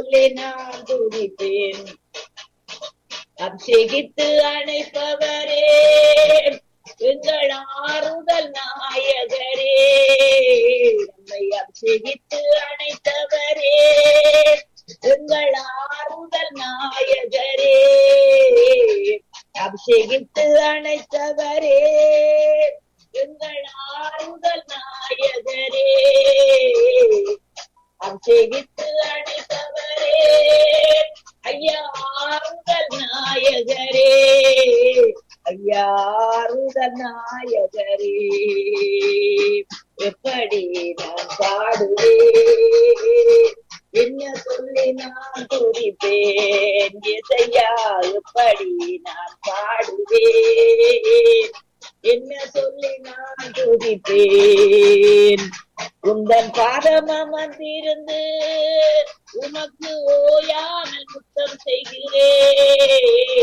சொல்லி நான் துதிப்பேன் அபிஷேகித்து அணைப்பவரே எங்கள் ஆறுதல் நாயகரே நம்மை அபிஷேகித்து அணைத்தவரே எங்கள் ஆறுதல் நாயகரே அபிஷேகித்து அணைத்தவரே எங்கள் ஆறுதல் நாயகரே அபிஷேகித்து அணைத்தவரே ஐயா ஆறுதல் நாயகரே ஐயா ஆறுதல் நாயகரே எப்படி நான் பாடுவேன் என்ன சொல்லி நான் துதிப்பேன் எதையா எப்படி நான் பாடுவேன் என்ன சொல்லி நான் துதிப்பேன் உந்தன் பாதம் அமர்ந்திருந்து உனக்கு ஓயாமல் முத்தம் செய்